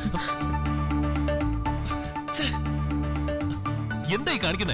ഛെ. എന്തായി കാണിക്കുന്നേ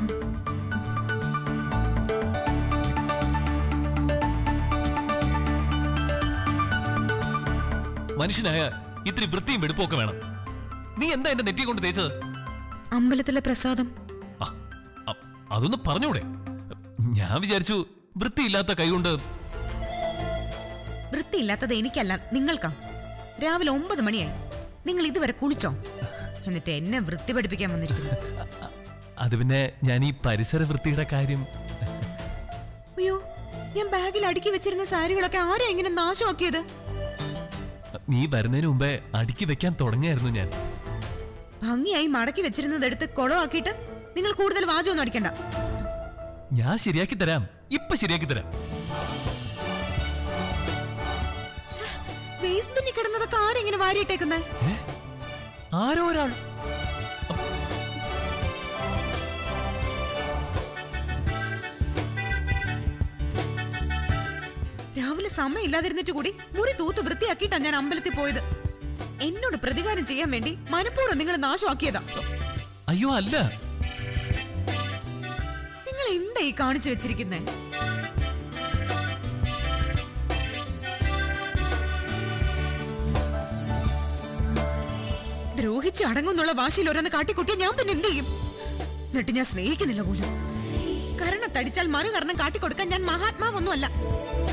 മനുഷ്യനായ ഇത്തിരി വൃത്തിയും വെടുപ്പൊക്കെ വേണം നീ എന്താ എന്റെ നെറ്റി കൊണ്ട് തേച്ചത് അമ്പലത്തിലെ പ്രസാദം ആ, അ- അതൊന്ന് പറഞ്ഞൂടെ ഞാൻ വിചാരിച്ചു വൃത്തിയില്ലാത്ത കൈകൊണ്ട് വൃത്തിയില്ലാത്തത് എനിക്കല്ല നിങ്ങൾക്കാ രാവിലെ ഒമ്പത് മണിയായി നിങ്ങൾ ഇതുവരെ കുളിച്ചോ എന്നിട്ട് എന്നെ വൃത്തി പഠിപ്പിക്കാൻ വന്നിരിക്കുന്നു അത് പിന്നെ ഞാൻ ഈ പരിസര വൃത്തിയുടെ കാര്യം അയ്യോ ഞാൻ ബാഗിൽ അടുക്കി വെച്ചിരുന്ന സാരികളൊക്കെ ആരാ ഇങ്ങനെ നാശമാക്കിയത് നീ വരുന്നതിന് മുമ്പേ അടുക്കി വെക്കാൻ തുടങ്ങിയായിരുന്നു ഞാൻ ഭംഗിയായി മടക്കി വെച്ചിരുന്നത് എടുത്ത് കുളമാക്കിയിട്ട് നിങ്ങൾ കൂടുതൽ വാചകമൊന്നും അടിക്കണ്ട ഞാൻ ശരിയാക്കി തരാം ഇപ്പൊ ശരിയാക്കി തരാം വേസ്റ്റ് ബിന്നിൽ കിടന്നതൊക്കെ ആരെങ്ങനെ വാരിയിട്ടേക്കുന്നേ ഏ? ആരോ ഒരാൾ രാവിലെ സമയം ഇല്ലാതിരുന്നിട്ട് കൂടി മുറി തൂത്ത് വൃത്തിയാക്കിയിട്ടാ ഞാൻ അമ്പലത്തിൽ പോയത് എന്നോട് പ്രതികാരം ചെയ്യാൻ വേണ്ടി മനഃപൂർവ്വം നിങ്ങൾ നാശമാക്കിയതാ അയ്യോ അല്ല നിങ്ങൾ എന്താ ഈ കാണിച്ചു വെച്ചിരിക്കുന്നേ ദ്രോഹിച്ച് അടങ്ങുന്നുള്ള വാശിയിൽ ഓരോന്ന് കാട്ടിക്കുട്ടിയെ ഞാൻ പിന്നെ എന്ത് ചെയ്യും എന്നിട്ട് ഞാൻ സ്നേഹിക്കുന്നില്ല പോലും കരണത്തടിച്ചാൽ മറുകരണം കാട്ടിക്കൊടുക്കാൻ ഞാൻ മഹാത്മാവൊന്നുമല്ല